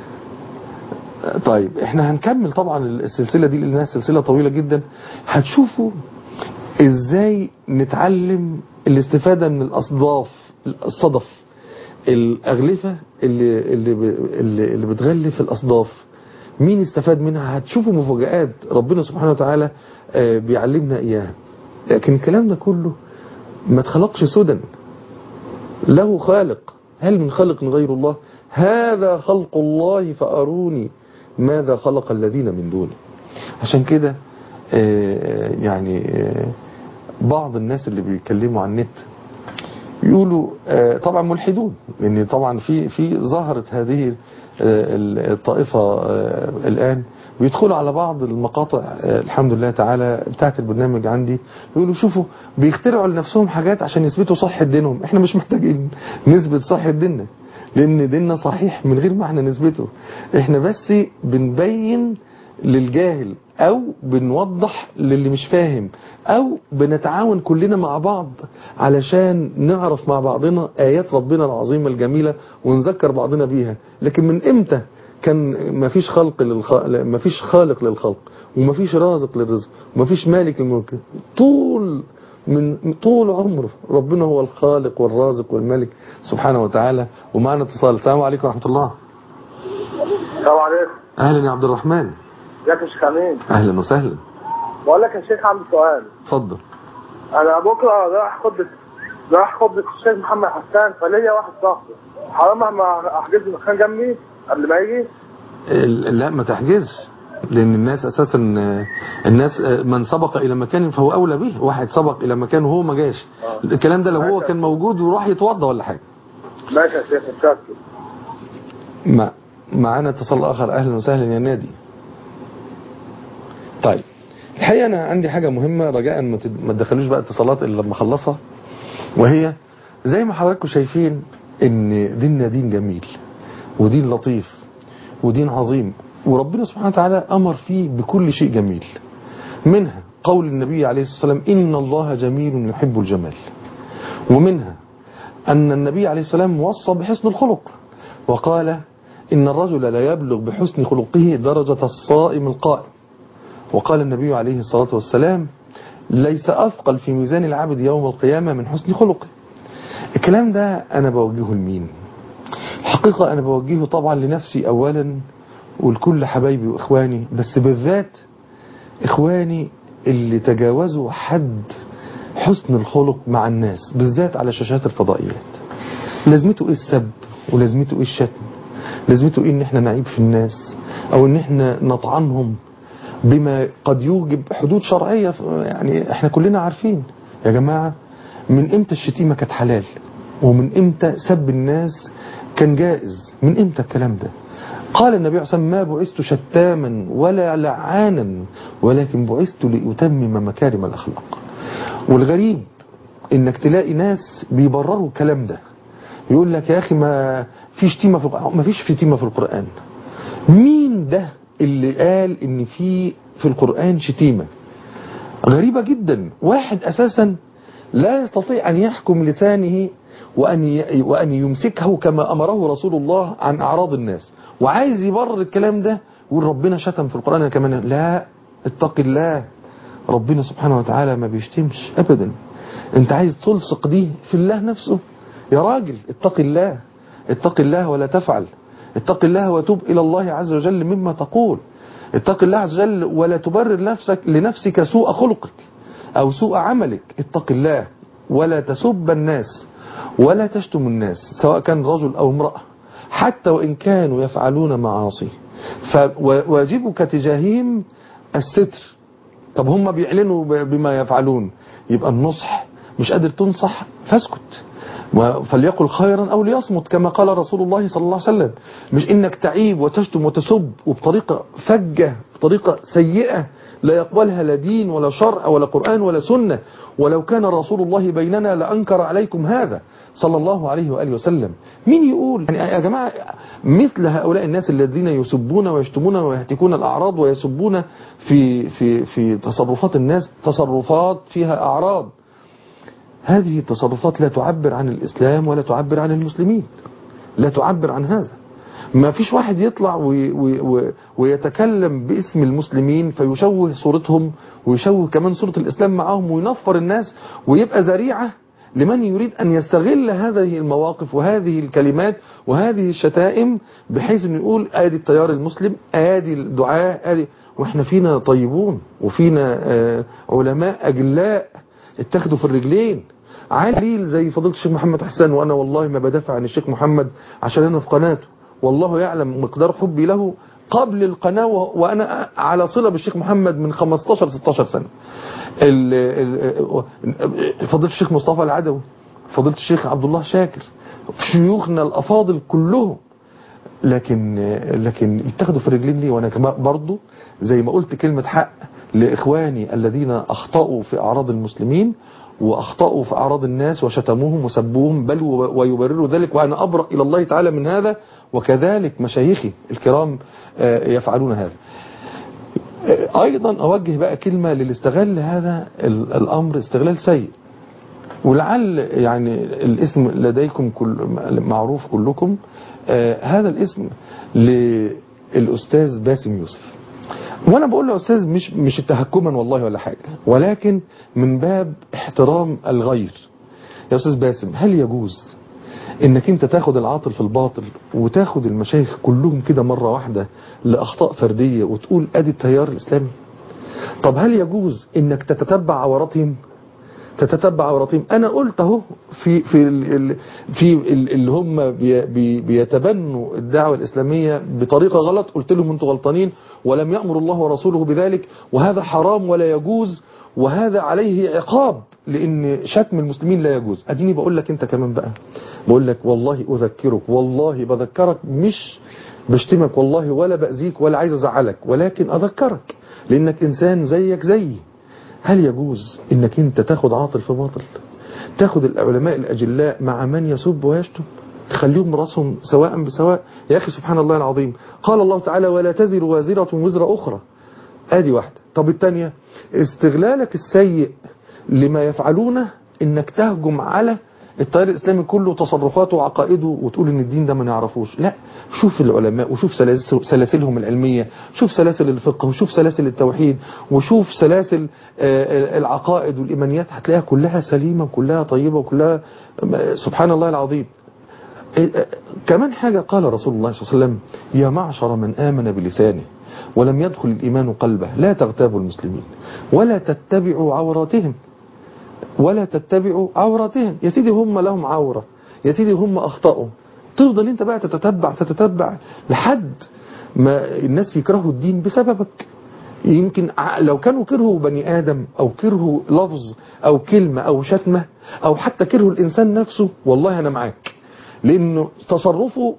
طيب احنا هنكمل طبعا السلسلة دي لانها سلسلة طويلة جدا هتشوفوا ازاي نتعلم الاستفادة من الاصداف الصدف الاغلفة اللي اللي ب- اللي, اللي بتغلف الاصداف مين استفاد منها هتشوفوا مفاجآت ربنا سبحانه وتعالى آه، بيعلمنا اياها لكن الكلام ده كله ما اتخلقش سدى له خالق هل من خالق غير الله هذا خلق الله فأروني ماذا خلق الذين من دونه عشان كده آه، يعني آه، بعض الناس اللي بيتكلموا عن النت يقولوا آه، طبعا ملحدون لان طبعا في في ظهرت هذه آه، الطائفة آه، الآن ويدخلوا على بعض المقاطع آه، الحمد لله تعالى بتاعت البرنامج عندي يقولوا شوفوا بيخترعوا لنفسهم حاجات عشان يثبتوا صحة دينهم احنا مش محتاجين نثبت صحة ديننا لان ديننا صحيح من غير ما احنا نثبته احنا بس بنبين للجاهل او بنوضح للي مش فاهم او بنتعاون كلنا مع بعض علشان نعرف مع بعضنا ايات ربنا العظيمة الجميلة ونذكر بعضنا بيها لكن من امتى كان مفيش خلق للخ... مفيش خالق للخلق ومفيش رازق للرزق ومفيش مالك للملك طول من طول عمره ربنا هو الخالق والرازق والملك سبحانه وتعالى ومعنا اتصال السلام عليكم ورحمة الله السلام عليكم اهلا يا عبد الرحمن ازيك يا شيخ امين اهلا وسهلا بقول لك يا شيخ عندي سؤال اتفضل انا بكره رايح خطبه رايح خطبه الشيخ محمد حسان فليا واحد صاحبي حرام اما احجز مكان جنبي قبل ما يجي ال- لا ما تحجزش لان الناس اساسا آه، الناس آه، من سبق الى مكان فهو اولى به واحد سبق الى مكان وهو ما جاش آه. الكلام ده لو هو كان موجود وراح يتوضى ولا حاجه ماشي يا شيخ متشكر مع معانا اتصال اخر اهلا وسهلا يا نادي طيب الحقيقه انا عندي حاجه مهمه رجاء ما تد- ما تدخلوش بقى اتصالات الا لما اخلصها وهي زي ما حضراتكم شايفين ان ديننا دين جميل ودين لطيف ودين عظيم وربنا سبحانه وتعالى امر فيه بكل شيء جميل منها قول النبي عليه الصلاة والسلام إن الله جميل يحب الجمال ومنها أن النبي عليه السلام وصى بحسن الخلق وقال إن الرجل لا يبلغ بحسن خلقه درجة الصائم القائم وقال النبي عليه الصلاة والسلام ليس أثقل في ميزان العبد يوم القيامة من حسن خلقه الكلام ده أنا بوجهه لمين الحقيقة أنا بوجهه طبعا لنفسي أولا ولكل حبايبي وإخواني بس بالذات إخواني اللي تجاوزوا حد حسن الخلق مع الناس بالذات على شاشات الفضائيات لازمته إيه السب ولازمته إيه الشتم لازمته إيه إن إحنا نعيب في الناس أو إن إحنا نطعنهم بما قد يوجب حدود شرعية يعني إحنا كلنا عارفين يا جماعة من إمتى الشتيمة كانت حلال ومن إمتى سب الناس كان جائز من إمتى الكلام ده قال النبي عليه الصلاة والسلام ما بعثت شتاما ولا لعانا ولكن بعثت لأتمم مكارم الأخلاق والغريب انك تلاقي ناس بيبرروا الكلام ده يقول لك يا اخي ما في شتيمه في القرآن ما فيش شتيمه في القرآن مين ده اللي قال ان في في القرآن شتيمه غريبة جدا واحد اساسا لا يستطيع ان يحكم لسانه وأن وأن يمسكه كما أمره رسول الله عن أعراض الناس وعايز يبرر الكلام ده يقول ربنا شتم في القرآن كمان لا اتق الله ربنا سبحانه وتعالى ما بيشتمش أبدا انت عايز تلصق دي في الله نفسه يا راجل اتق الله اتق الله ولا تفعل اتق الله وتوب إلى الله عز وجل مما تقول اتق الله عز وجل ولا تبرر نفسك لنفسك سوء خلقك أو سوء عملك اتق الله ولا تسب الناس ولا تشتم الناس سواء كان رجل أو امرأة حتى وإن كانوا يفعلون معاصي فواجبك تجاههم الستر طب هم بيعلنوا بما يفعلون يبقى النصح مش قادر تنصح فاسكت فليقل خيرا أو ليصمت كما قال رسول الله صلى الله عليه وسلم مش إنك تعيب وتشتم وتسب وبطريقة فجة بطريقة سيئة لا يقبلها لا دين ولا شرع ولا قرآن ولا سنة ولو كان رسول الله بيننا لأنكر عليكم هذا صلى الله عليه وآله وسلم مين يقول يعني يا جماعة مثل هؤلاء الناس الذين يسبون ويشتمون ويهتكون الأعراض ويسبون في, في, في تصرفات الناس تصرفات فيها أعراض هذه التصرفات لا تعبر عن الإسلام ولا تعبر عن المسلمين لا تعبر عن هذا ما فيش واحد يطلع وي وي ويتكلم باسم المسلمين فيشوه صورتهم ويشوه كمان صورة الإسلام معهم وينفر الناس ويبقى ذريعة لمن يريد أن يستغل هذه المواقف وهذه الكلمات وهذه الشتائم بحيث أن يقول آدي التيار المسلم آدي الدعاء آدي وإحنا فينا طيبون وفينا آه علماء أجلاء اتخذوا في الرجلين عليل زي فضيلة الشيخ محمد حسان وأنا والله ما بدافع عن الشيخ محمد عشان أنا في قناته والله يعلم مقدار حبي له قبل القناة وأنا على صلة بالشيخ محمد من 15-16 سنة فضيلة الشيخ مصطفى العدوي فضيلة الشيخ عبد الله شاكر شيوخنا الأفاضل كلهم لكن لكن يتخذوا في الرجلين ليه وانا كمان برضه زي ما قلت كلمة حق لإخواني الذين أخطأوا في أعراض المسلمين وأخطأوا في أعراض الناس وشتموهم وسبوهم بل ويبرروا ذلك وأنا أبرأ إلى الله تعالى من هذا وكذلك مشايخي الكرام يفعلون هذا أيضا أوجه بقى كلمة للاستغلال هذا الأمر استغلال سيء ولعل يعني الاسم لديكم كل معروف كلكم آه هذا الاسم للأستاذ باسم يوسف وانا بقول له استاذ مش مش تهكما والله ولا حاجة ولكن من باب احترام الغير يا استاذ باسم هل يجوز انك انت تاخد العاطل في الباطل وتاخد المشايخ كلهم كده مرة واحدة لاخطاء فردية وتقول ادي التيار الاسلامي طب هل يجوز انك تتتبع عوراتهم تتتبع عوراتهم انا قلت اهو في في ال في ال اللي هم بي بي بيتبنوا الدعوه الاسلاميه بطريقه غلط قلت لهم انتوا غلطانين ولم يامر الله ورسوله بذلك وهذا حرام ولا يجوز وهذا عليه عقاب لان شتم المسلمين لا يجوز اديني بقول لك انت كمان بقى بقول لك والله اذكرك والله بذكرك مش بشتمك والله ولا باذيك ولا عايز ازعلك ولكن اذكرك لانك انسان زيك زيي هل يجوز انك انت تاخد عاطل في باطل تاخد العلماء الاجلاء مع من يسب ويشتم تخليهم راسهم سواء بسواء يا اخي سبحان الله العظيم قال الله تعالى ولا تزر وازرة وزر اخرى ادي واحدة طب التانية استغلالك السيء لما يفعلونه انك تهجم على التيار الاسلامي كله تصرفاته وعقائده وتقول ان الدين ده ما نعرفوش لا شوف العلماء وشوف سلاسل سلاسلهم العلمية شوف سلاسل الفقه وشوف سلاسل التوحيد وشوف سلاسل آه، العقائد والايمانيات هتلاقيها كلها سليمة وكلها طيبة وكلها سبحان الله العظيم كمان حاجة قال رسول الله صلى الله عليه وسلم يا معشر من آمن بلسانه ولم يدخل الإيمان قلبه لا تغتابوا المسلمين ولا تتبعوا عوراتهم ولا تتبعوا عوراتهم يا سيدي هم لهم عورة يا سيدي هم أخطأوا تفضل انت بقى تتتبع تتتبع لحد ما الناس يكرهوا الدين بسببك يمكن لو كانوا كرهوا بني آدم أو كرهوا لفظ أو كلمة أو شتمة أو حتى كرهوا الإنسان نفسه والله أنا معاك لأنه تصرفه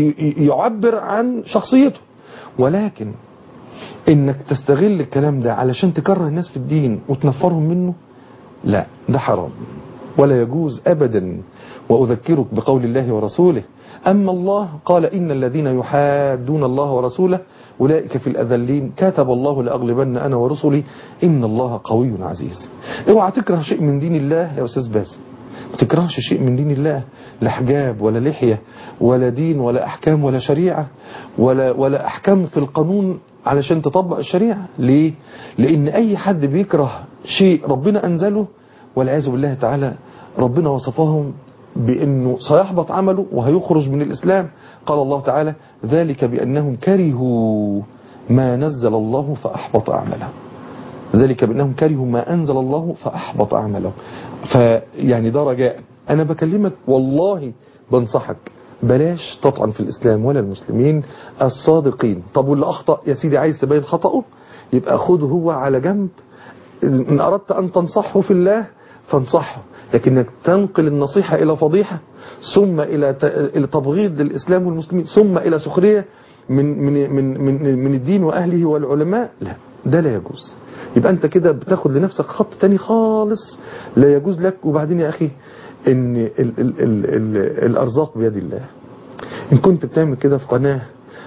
يعبر عن شخصيته ولكن انك تستغل الكلام ده علشان تكره الناس في الدين وتنفرهم منه لا ده حرام ولا يجوز ابدا واذكرك بقول الله ورسوله اما الله قال ان الذين يحادون الله ورسوله اولئك في الاذلين كتب الله لاغلبن انا ورسلي ان الله قوي عزيز اوعى تكره شيء من دين الله يا استاذ باسم ما تكرهش شيء من دين الله لا حجاب ولا لحية ولا دين ولا أحكام ولا شريعة ولا, ولا أحكام في القانون علشان تطبق الشريعة ليه؟ لأن أي حد بيكره شيء ربنا أنزله والعياذ بالله تعالى ربنا وصفهم بأنه سيحبط عمله وهيخرج من الإسلام قال الله تعالى ذلك بأنهم كرهوا ما نزل الله فأحبط أعمالهم ذلك بأنهم كرهوا ما أنزل الله فأحبط أعمالهم فيعني ده رجاء أنا بكلمك والله بنصحك بلاش تطعن في الإسلام ولا المسلمين الصادقين طب واللي أخطأ يا سيدي عايز تبين خطأه يبقى خده هو على جنب إن أردت أن تنصحه في الله فانصحه لكنك تنقل النصيحة إلى فضيحة ثم إلى إلى تبغيض للإسلام والمسلمين ثم إلى سخرية من من من من, من الدين وأهله والعلماء لا ده لا يجوز يبقى أنت كده بتاخد لنفسك خط تاني خالص لا يجوز لك وبعدين يا أخي ان ال ال ال ال الارزاق بيد الله ان كنت بتعمل كده في قناة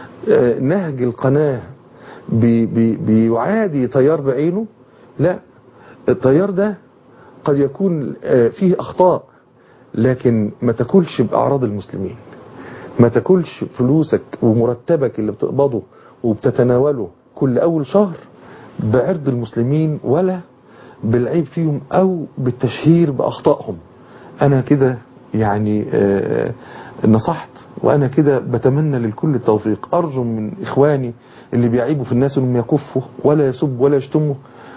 نهج القناة بي بي بيعادي تيار بعينه لا التيار ده قد يكون فيه اخطاء لكن ما تاكلش باعراض المسلمين ما تاكلش فلوسك ومرتبك اللي بتقبضه وبتتناوله كل اول شهر بعرض المسلمين ولا بالعيب فيهم او بالتشهير باخطائهم انا كده يعني آه نصحت وانا كده بتمنى للكل التوفيق ارجو من اخواني اللي بيعيبوا في الناس انهم يكفوا ولا يسب ولا يشتموا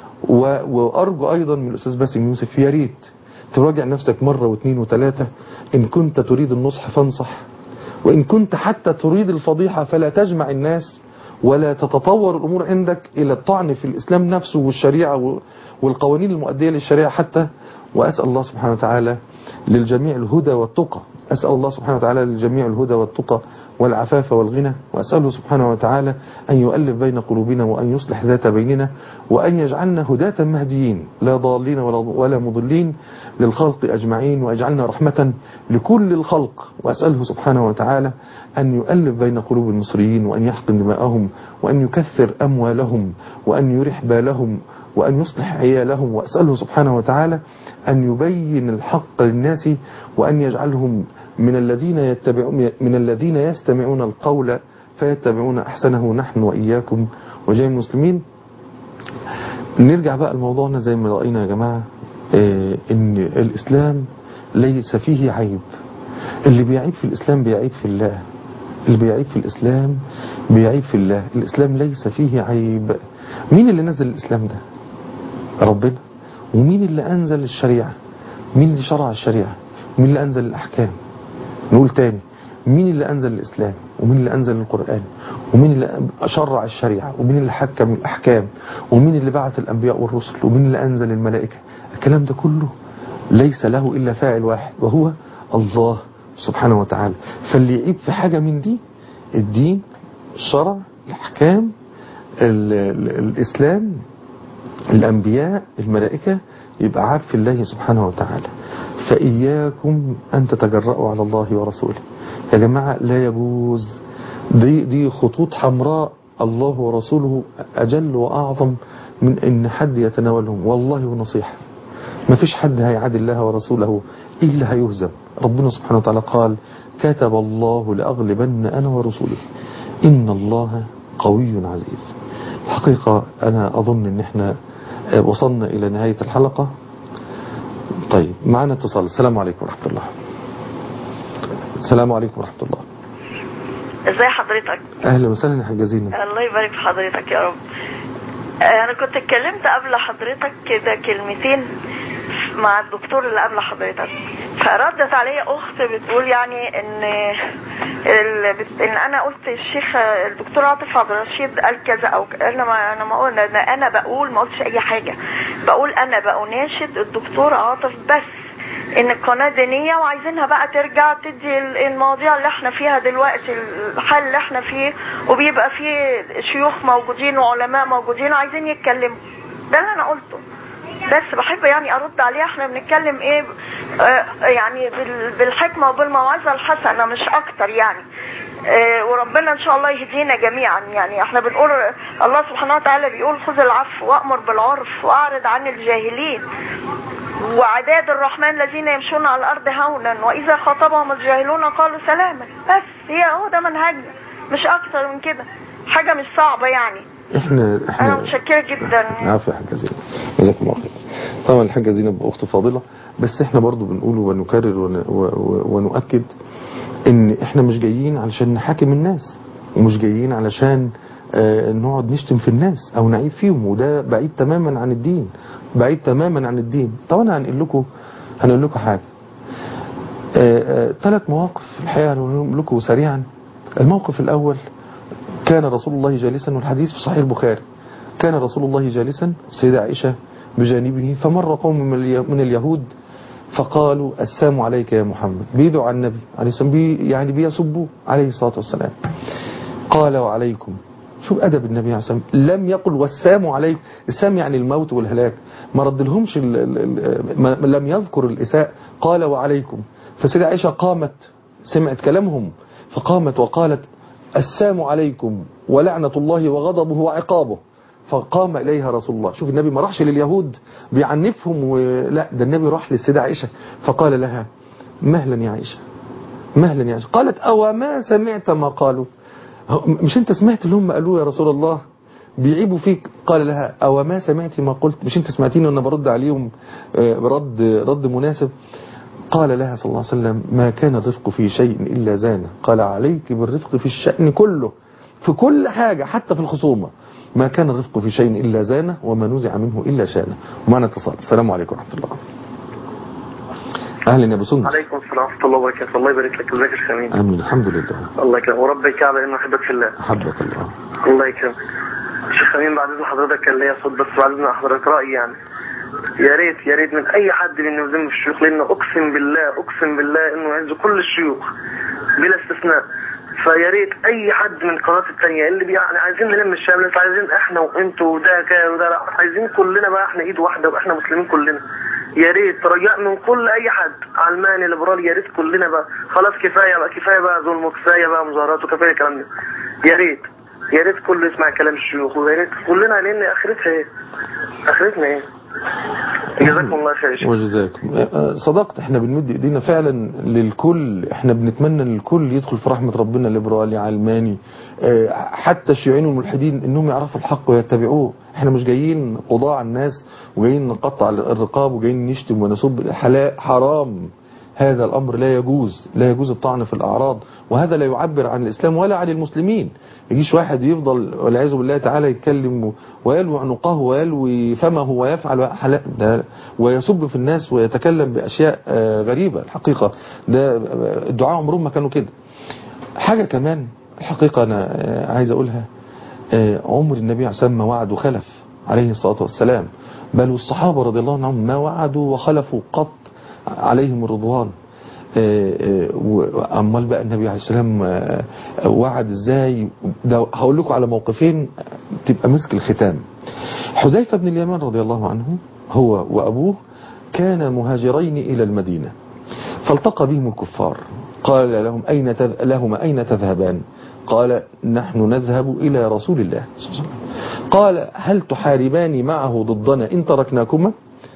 وارجو ايضا من الاستاذ باسم يوسف يا ريت تراجع نفسك مرة واثنين وثلاثة ان كنت تريد النصح فانصح وان كنت حتى تريد الفضيحة فلا تجمع الناس ولا تتطور الامور عندك الى الطعن في الاسلام نفسه والشريعة والقوانين المؤدية للشريعة حتى واسأل الله سبحانه وتعالى للجميع الهدى والتقى أسأل الله سبحانه وتعالى للجميع الهدى والتقى والعفاف والغنى وأسأله سبحانه وتعالى أن يؤلف بين قلوبنا وأن يصلح ذات بيننا وأن يجعلنا هداة مهديين لا ضالين ولا, ولا مضلين للخلق أجمعين ويجعلنا رحمة لكل الخلق وأسأله سبحانه وتعالى أن يؤلف بين قلوب المصريين وأن يحقن دماءهم وأن يكثر أموالهم وأن يرح بالهم وأن يصلح عيالهم وأسأله سبحانه وتعالى أن يبين الحق للناس وأن يجعلهم من الذين يتبعون من الذين يستمعون القول فيتبعون أحسنه نحن وإياكم وجميع المسلمين نرجع بقى لموضوعنا زي ما رأينا يا جماعة إيه إن الإسلام ليس فيه عيب اللي بيعيب في الإسلام بيعيب في الله اللي بيعيب في الإسلام بيعيب في الله الإسلام ليس فيه عيب مين اللي نزل الإسلام ده ربنا ومين اللي أنزل الشريعة مين اللي شرع الشريعة مين اللي أنزل الأحكام نقول تاني مين اللي أنزل الإسلام ومين اللي أنزل القرآن ومين اللي شرع الشريعة ومين اللي حكم الأحكام ومين اللي بعث الأنبياء والرسل ومين اللي أنزل الملائكة الكلام ده كله ليس له إلا فاعل واحد وهو الله سبحانه وتعالى فاللي يعيب في حاجة من دي الدين الشرع الأحكام ال ال الإسلام الأنبياء الملائكة يبقى عاب في الله سبحانه وتعالى فإياكم أن تتجرأوا على الله ورسوله يا جماعة لا يجوز دي, دي خطوط حمراء الله ورسوله أجل وأعظم من أن حد يتناولهم والله ونصيحة ما فيش حد هيعادي الله ورسوله إلا هيهزم ربنا سبحانه وتعالى قال كتب الله لأغلبن أنا ورسوله إن الله قوي عزيز الحقيقة أنا أظن أن احنا وصلنا إلى نهاية الحلقة طيب معنا اتصال السلام عليكم ورحمة الله السلام عليكم ورحمة الله ازاي حضرتك أهلا وسهلا يا حاجة زينب الله يبارك في حضرتك يا رب انا كنت اتكلمت قبل حضرتك كده كلمتين مع الدكتور اللي قبل حضرتك فردت عليا اخت بتقول يعني ان ال... بت- ان انا قلت الشيخ الدكتور عاطف عبد الرشيد قال كذا او ك- انا ما انا ما قلنا ده انا بقول ما قلتش اي حاجه بقول انا بأناشد الدكتور عاطف بس ان القناة دينية وعايزينها بقى ترجع تدي ال- المواضيع اللي احنا فيها دلوقتي الحال اللي احنا فيه وبيبقى فيه شيوخ موجودين وعلماء موجودين وعايزين يتكلموا ده اللي انا قلته بس بحب يعني ارد عليه احنا بنتكلم ايه آه يعني بال- بالحكمة وبالموعظة الحسنة مش اكتر يعني آه وربنا ان شاء الله يهدينا جميعا يعني احنا بنقول الله سبحانه وتعالى بيقول خذ العفو وامر بالعرف واعرض عن الجاهلين وعداد الرحمن الذين يمشون على الارض هونا واذا خاطبهم الجاهلون قالوا سلاما بس هي هو ده منهجنا مش اكتر من كده حاجه مش صعبه يعني احنا احنا انا متشكره جدا عفوا يا حاجة زينب جزاكم الله خير طبعا الحاجة زينب أخت فاضلة بس احنا برضو بنقول ونكرر ون- و- و- ونؤكد ان احنا مش جايين علشان نحاكم الناس ومش جايين علشان آه، نقعد نشتم في الناس او نعيب فيهم وده بعيد تماما عن الدين بعيد تماما عن الدين طبعا هنقول لكم هنقول لكم حاجة ثلاث مواقف الحقيقة هنقول لكم سريعا الموقف الأول كان رسول الله جالسا والحديث في صحيح البخاري كان رسول الله جالسا سيدة عائشة بجانبه فمر قوم من اليه- من اليهود فقالوا السلام عليك يا محمد بيدعوا على النبي عليه السلام بي يعني بيسبوه عليه الصلاة والسلام قال وعليكم شوف أدب النبي عليه الصلاة والسلام لم يقل والسام عليكم السام يعني الموت والهلاك ما ردلهمش ال ال ال ما لم يذكر الإساءة قال وعليكم فسيدة عائشة قامت سمعت كلامهم فقامت وقالت السام عليكم ولعنة الله وغضبه وعقابه فقام إليها رسول الله شوف النبي ما راحش لليهود بيعنفهم ولا ده النبي راح للسيدة عائشة فقال لها مهلا يا عائشة مهلا يا عائشة قالت أو ما سمعت ما قالوا هو- مش انت سمعت اللي هم قالوه يا رسول الله بيعيبوا فيك قال لها أو ما سمعت ما قلت مش انت سمعتيني وانا برد عليهم آه، رد رد مناسب قال لها صلى الله عليه وسلم ما كان الرفق في شيء إلا زانه قال عليك بالرفق في الشأن كله في كل حاجة حتى في الخصومة ما كان الرفق في شيء إلا زانه وما نزع منه إلا شانه ومعنا اتصال السلام عليكم ورحمة الله أهلا يا أبو سندس عليكم السلام ورحمة الله وبركاته الله يبارك لك ازيك يا شيخ امين آمين الحمد لله الله يكرمك ورب الكعبة انه احبك في الله أحبك الله الله يكرمك شيخ امين بعد اذن حضرتك كان ليا صوت بس بعد اذن حضرتك رأي يعني يا ريت يا ريت من اي حد من يلزم في الشيوخ لانه اقسم بالله اقسم بالله انه يعز كل الشيوخ بلا استثناء فيا ريت اي حد من القنوات التانية اللي بي- يعني عايزين نلم الشام بس عايزين احنا وانتوا وده كان وده لا عايزين كلنا بقى احنا ايد واحدة واحنا مسلمين كلنا يا ريت رجاء من كل اي حد علماني ليبرالي يا ريت كلنا بقى خلاص كفايه بقى كفايه بقى ظلم وكفايه بقى مظاهرات وكفايه الكلام ده يا ريت يا ريت كله يسمع كلام الشيوخ ويا ريت كلنا لان اخرتها ايه؟ اخرتنا ايه؟ جزاكم الله خير يا شيخ. وجزاكم آه، صدقت احنا بنمد ايدينا فعلا للكل احنا بنتمنى للكل يدخل في رحمة ربنا ليبرالي علماني آه، حتى الشيوعيين والملحدين انهم يعرفوا الحق ويتبعوه احنا مش جايين قضاء على الناس وجايين نقطع الرقاب وجايين نشتم ونسب الحلاء حرام هذا الأمر لا يجوز لا يجوز الطعن في الأعراض وهذا لا يعبر عن الإسلام ولا عن المسلمين يجيش واحد يفضل والعياذ بالله تعالى يتكلم ويلوي عنقه ويلوي فمه ويفعل حلا- ده ويسب في الناس ويتكلم بأشياء آه، غريبة الحقيقة ده آه، الدعاء عمرهم ما كانوا كده حاجة كمان الحقيقة أنا آه، عايز أقولها آه، عمر النبي عليه الصلاة والسلام ما وعد وخلف عليه الصلاة والسلام بل والصحابة رضي الله عنهم ما وعدوا وخلفوا قط عليهم الرضوان آه، آه، وأمال بقى النبي عليه السلام آه، وعد ازاي ده هقول لكم على موقفين تبقى مسك الختام حذيفة بن اليمان رضي الله عنه هو وأبوه كان مهاجرين إلى المدينة فالتقى بهم الكفار قال لهم أين تذ... لهما أين تذهبان قال نحن نذهب إلى رسول الله صلى الله عليه وسلم قال هل تحاربان معه ضدنا إن تركناكما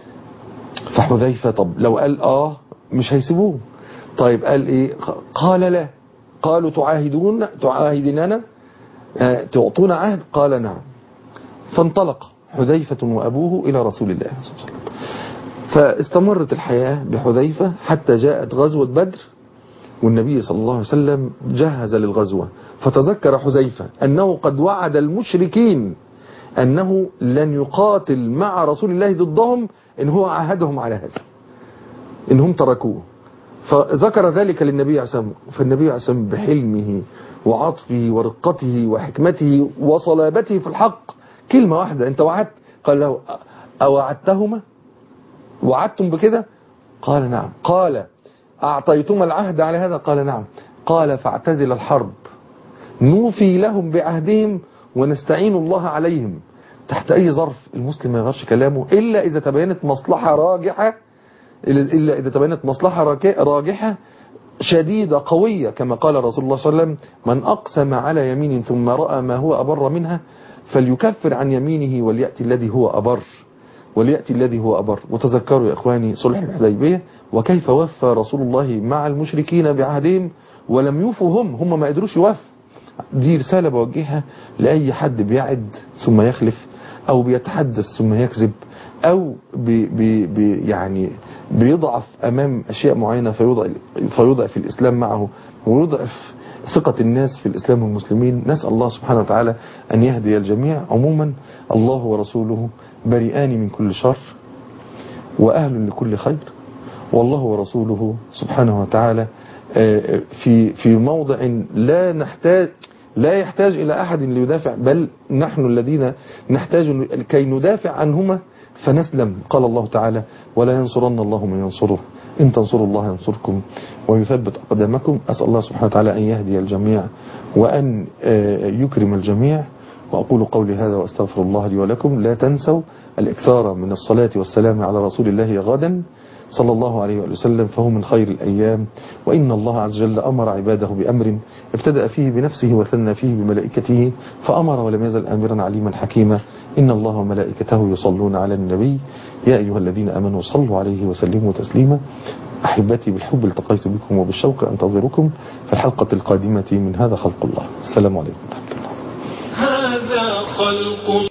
فحذيفة طب لو قال آه مش هيسيبوه طيب قال إيه قال لا قالوا تعاهدون تعاهدننا آه، تعطون عهد قال نعم فانطلق حذيفة وأبوه إلى رسول الله صلى الله عليه وسلم فاستمرت الحياة بحذيفة حتى جاءت غزوة بدر والنبي صلى الله عليه وسلم جهز للغزوة فتذكر حذيفة أنه قد وعد المشركين أنه لن يقاتل مع رسول الله ضدهم إن هو عاهدهم على هذا إنهم تركوه فذكر ذلك للنبي عليه الصلاة والسلام فالنبي عليه الصلاة والسلام بحلمه وعطفه ورقته وحكمته وصلابته في الحق كلمة واحدة أنت وعدت قال له أوعدتهما وعدتم بكده قال نعم قال أعطيتما العهد على هذا قال نعم قال فاعتزل الحرب نوفي لهم بعهدهم ونستعين الله عليهم تحت أي ظرف المسلم ما يغيرش كلامه إلا إذا تبينت مصلحة راجحة إلا إذا تبينت مصلحة راك- راجحة شديدة قوية كما قال رسول الله صلى الله عليه وسلم من أقسم على يمين ثم رأى ما هو أبر منها فليكفر عن يمينه وليأتي الذي هو أبر وليأتي الذي هو أبر وتذكروا يا إخواني صلح الحديبية وكيف وفى رسول الله مع المشركين بعهدهم ولم يوفوا هم هم ما قدروش يوفوا دي رسالة بوجهها لأي حد بيعد ثم يخلف أو بيتحدث ثم يكذب أو بي بي بي يعني بيضعف أمام أشياء معينة فيوضع, فيوضع في الإسلام معه ويضعف ثقة الناس في الإسلام والمسلمين نسأل الله سبحانه وتعالى أن يهدي الجميع عموما الله ورسوله بريئان من كل شر وأهل لكل خير والله ورسوله سبحانه وتعالى آه، في في موضع لا نحتاج لا يحتاج إلى أحد ليدافع بل نحن الذين نحتاج كي ندافع عنهما فنسلم قال الله تعالى ولا ينصرن الله من ينصره إن تنصروا الله ينصركم ويثبت أقدامكم أسأل الله سبحانه وتعالى أن يهدي الجميع وأن آه، يكرم الجميع وأقول قولي هذا وأستغفر الله لي ولكم لا تنسوا الإكثار من الصلاة والسلام على رسول الله غدا صلى الله عليه وآله وسلم فهو من خير الأيام وإن الله عز وجل أمر عباده بأمر ابتدأ فيه بنفسه وثنى فيه بملائكته فأمر ولم يزل آمرا عليما حكيما إن الله وملائكته يصلون على النبي يا أيها الذين أمنوا صلوا عليه وسلموا تسليما أحبتي بالحب التقيت بكم وبالشوق أنتظركم في الحلقة القادمة من هذا خلق الله السلام عليكم ورحمة الله هذا خلق